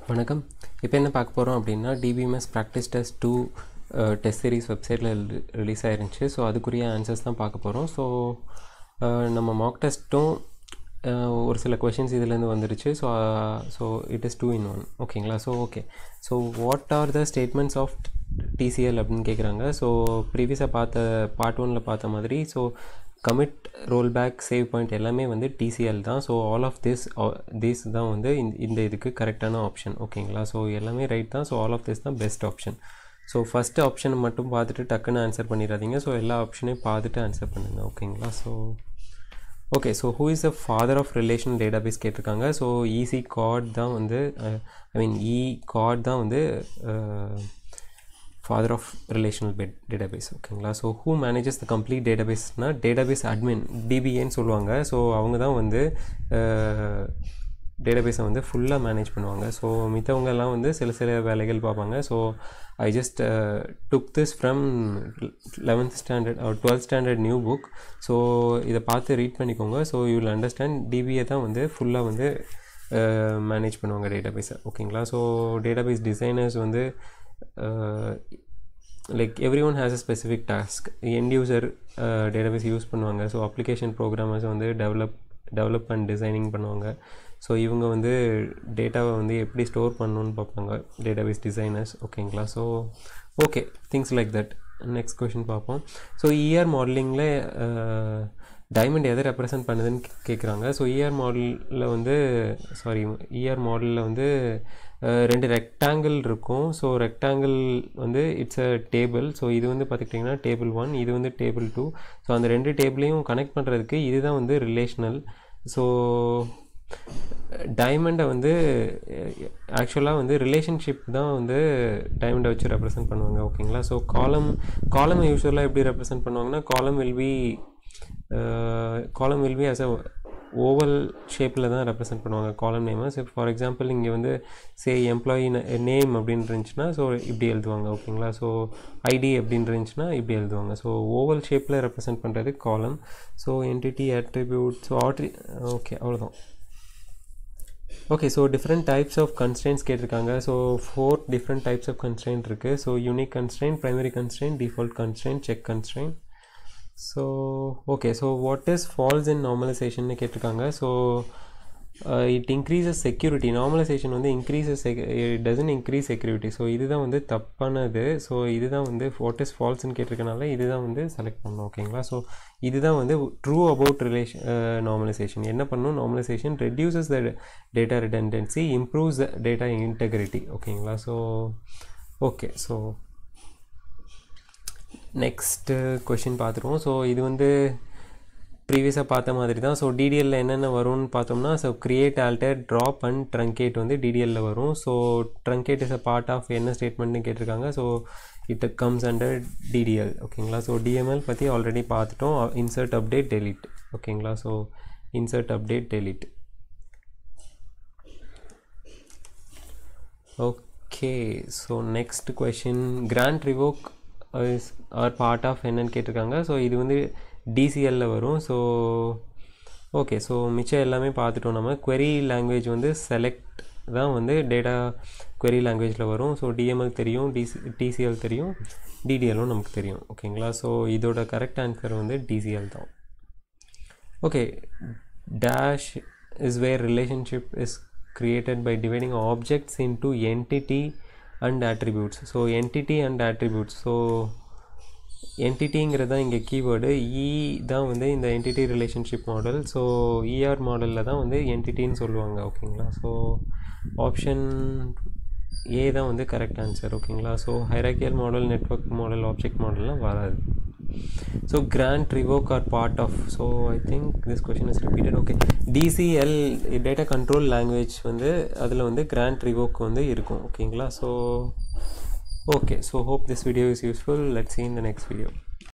வணக்கம் இப்போ என்ன பார்க்க போகிறோம் அப்படின்னா DBMS practice test two test series வெப்சைட்டில் ரிலீஸ் ஆயிருந்துச்சு ஸோ அதுக்குரிய ஆன்சர்ஸ் தான் பார்க்க போகிறோம் ஸோ நம்ம மாக் டெஸ்ட்டும் ஒரு சில கொஷின்ஸ் இதுலேருந்து வந்துருச்சு so so it is two in one ஓகேங்களா so okay so what are the statements of TCL அப்படின்னு கேட்குறாங்க ஸோ ப்ரீவியஸாக பார்த்த பார்ட் ஒனில் பார்த்த மாதிரி so commit rollback savepoint எல்லாமே வந்து டிசிஎல் தான் so all of this this தான் வந்து இந்த இந்த இதுக்கு கரெக்டான ஆப்ஷன் ஓகேங்களா ஸோ எல்லாமே ரைட் தான் ஸோ ஆல் ஆஃப் திஸ் தான் best option so first option மட்டும் பார்த்துட்டு டக்குன்னு ஆன்சர் பண்ணிடாதீங்க ஸோ எல்லா ஆப்ஷனையும் பார்த்துட்டு ஆன்சர் பண்ணுங்கள் ஓகேங்களா so okay so who is the father of relation database கேட்டிருக்காங்க ஸோ ஈஸி கார்ட் தான் வந்து ஐ மீன் இ கார்ட் தான் வந்து father of relational bed database ஓகேங்களா ஸோ ஹூ மேனேஜஸ் த கம்ப்ளீட் டேட்டாபேஸ்னால் டேட்டாபேஸ் அட்மின் டிபிஏன்னு சொல்லுவாங்க ஸோ அவங்க தான் வந்து டேட்டாபேஸை வந்து ஃபுல்லாக மேனேஜ் பண்ணுவாங்க ஸோ மித்தவங்கெல்லாம் வந்து சில சில வேலைகள் பார்ப்பாங்க so I just took this from eleventh standard twelfth standard new book so இதை பார்த்து ரீட் பண்ணிக்கோங்க so you will understand DBA தான் வந்து ஃபுல்லாக வந்து மேனேஜ் பண்ணுவாங்க டேட்டாபேஸை ஓகேங்களா ஸோ டேட்டாபேஸ் டிசைனர்ஸ் வந்து like everyone has a specific task end user database use பண்ணுவாங்க ஸோ அப்ளிகேஷன் ப்ரோக்ராமர்ஸ் வந்து டெவலப் டெவலப் அண்ட் டிசைனிங் பண்ணுவாங்க ஸோ இவங்க வந்து டேட்டாவை வந்து எப்படி ஸ்டோர் பண்ணணுன்னு பார்ப்பாங்க டேட்டாபேஸ் டிசைனர்ஸ் ஓகேங்களா so okay things like that next question பார்ப்போம் ஸோ இஆர் மாடலிங்கில் டைமண்ட் எதை ரெப்ரசன்ட் பண்ணுதுன்னு கேட்குறாங்க ஸோ இஆர் மாடலில் வந்து சாரி இஆர் மாடலில் வந்து ரெண்டு ரெக்டாங்கிள் இருக்கும் ஸோ ரெக்டாங்கிள் வந்து இட்ஸ் அ டேபிள் ஸோ இது வந்து பார்த்துக்கிட்டிங்கன்னா டேபிள் ஒன் இது வந்து டேபிள் டூ ஸோ அந்த ரெண்டு டேபிளையும் கனெக்ட் பண்ணுறதுக்கு இதுதான் வந்து ரிலேஷ்னல் ஸோ டைமண்டை வந்து ஆக்சுவலாக வந்து ரிலேஷன்ஷிப் தான் வந்து டைமண்டை வச்சு ரெப்ரசென்ட் பண்ணுவாங்க ஓகேங்களா ஸோ காலம் காலம் யூஸ்வலாக எப்படி ரெப்ரசென்ட் பண்ணுவாங்கன்னா column will be column will be as a oval ஷேப்பில் தான் ரெப்ரசென்ட் பண்ணுவாங்க காலம் நேமை ஸோ ஃபார் எக்ஸாம்பிள் இங்கே வந்து சே எம்ப்ளாயி நேம் அப்படின்னு இருந்துச்சுன்னா ஸோ இப்படி எழுதுவாங்க ஓகேங்களா ஸோ ஐடி அப்படின்னு இருந்துச்சுன்னா இப்படி எழுதுவாங்க ஸோ ஓவல் ஷேப்பில் ரெப்ரசென்ட் பண்ணுறது column so entity attribute so ஆட்ரி ஓகே அவ்வளோதான் okay so different types of constraints கேட்டிருக்காங்க so four different types of constraint இருக்குது so unique constraint primary constraint default constraint check constraint so okay so what is false in normalization கேட்டிருக்காங்க so it increases security normalization வந்து increases it doesn't increase security so இதுதான் வந்து தப்பானது so இதுதான் வந்து what is ஃபால்ஸ்ன்னு கேட்டிருக்கனால இதுதான் வந்து select பண்ணணும் ஓகேங்களா ஸோ இதுதான் வந்து ட்ரூ அபவுட் ரிலேஷன் நார்மலைசேஷன் என்ன பண்ணணும் normalization reduces the data redundancy improves the data integrity ஓகேங்களா so okay so next question பார்த்துருவோம் ஸோ இது வந்து ப்ரீவியஸாக பார்த்த மாதிரி தான் ஸோ டிடிஎல்ல என்னென்ன வரும்னு பார்த்தோம்னா so create alter drop and truncate வந்து டிடிஎல்ல வரும் so truncate is a part of என்ன ஸ்டேட்மெண்ட்னு கேட்டிருக்காங்க so it comes under DDL ஓகேங்களா ஸோ டிஎம்எல் பற்றி ஆல்ரெடி பார்த்துட்டோம் இன்சர்ட் அப்டேட் டெலிட் ஓகேங்களா so insert update delete okay so next question grant revoke is are part of என்னன்னு கேட்டிருக்காங்க so இது வந்து டிசிஎல்ல வரும் ஸோ ஓகே ஸோ மிச்சம் எல்லாமே பார்த்துட்டோம் நம்ம query லாங்குவேஜ் வந்து செலக்ட் தான் வந்து டேட்டா query லாங்குவேஜில் வரும் ஸோ டிஎம்எல் தெரியும் டிசி டிசிஎல் தெரியும் டிடிஎலும் நமக்கு தெரியும் ஓகேங்களா ஸோ இதோட கரெக்ட் ஆன்சர் வந்து டிசிஎல் தான் okay dash is where relationship is created by dividing objects into entity and attributes so entity and attributes so என்டிட்டிங்கிறது தான் இங்கே கீவேர்டு இ தான் வந்து இந்த entity relationship model so ER மாடலில் தான் வந்து என்டிட்டின்னு சொல்லுவாங்க ஓகேங்களா ஸோ ஆப்ஷன் ஏ தான் வந்து கரெக்ட் ஆன்சர் ஓகேங்களா so hierarchical model network model object மாடல்லாம் வராது so grant revoke are part of so I think this question is repeated okay DCL data control language வந்து அதில் வந்து கிராண்ட் ரிவோக் வந்து இருக்கும் ஓகேங்களா so okay so hope this video is useful let's see in the next video